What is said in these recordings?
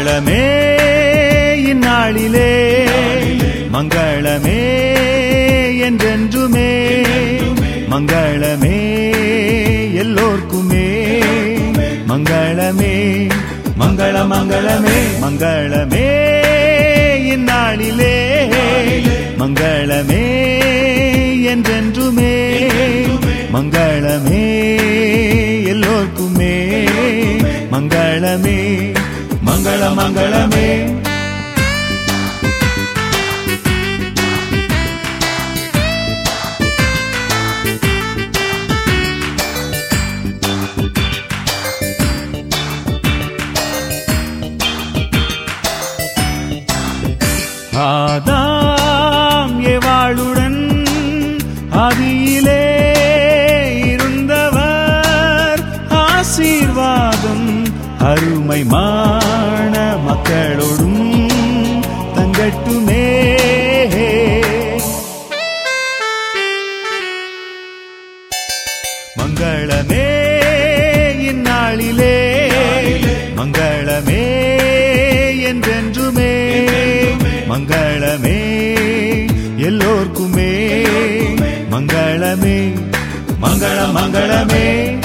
மங்களமே இந்நாளிலே மங்களமே என்றென்றுமே மங்களமே எல்லோர்க்குமே மங்களமே மங்கள மங்களமே மங்களமே இந்நாளிலே மங்களமே என்றென்றுமே மங்களமே எல்லோர்க்குமே மங்களமே மங்கள மங்களமே ஆதாம் ஏவாளுடன் ஆதியிலே இருந்தவர் ஆசீர்வாதம் அருமை மான மக்களோடும் தங்கட்டுமே மங்களமே இந்நாளிலே மங்களமே என்றென்றுமே மங்களமே எல்லோர்க்குமே மங்களமே மங்கள மங்களமே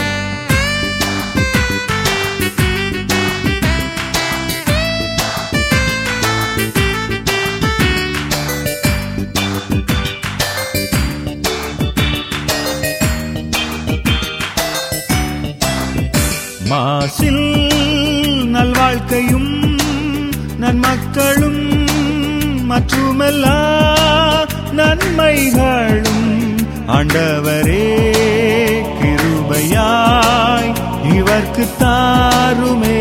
மாசில் நல்வாழ்க்கையும் நன்மக்களும் மற்றுமெல்லா நன்மைகளும் ஆண்டவரே கிருபையாய் இவர்க்கு தாருமே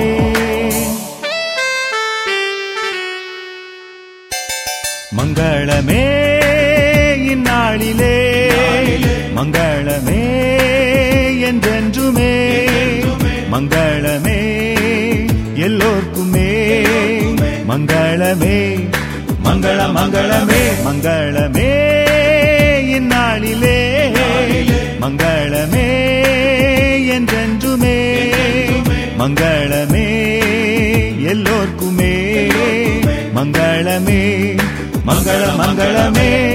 மங்களமே இந்நாளிலே மங்களமே என்றென்றுமே மங்களமே எல்லோர்க்குமே மங்களமே மங்கள மங்களமே மங்களமே இந்நாளிலே மங்களமே என்றென்றுமே மங்களமே எல்லோர்க்குமே மங்களமே மங்கள மங்களமே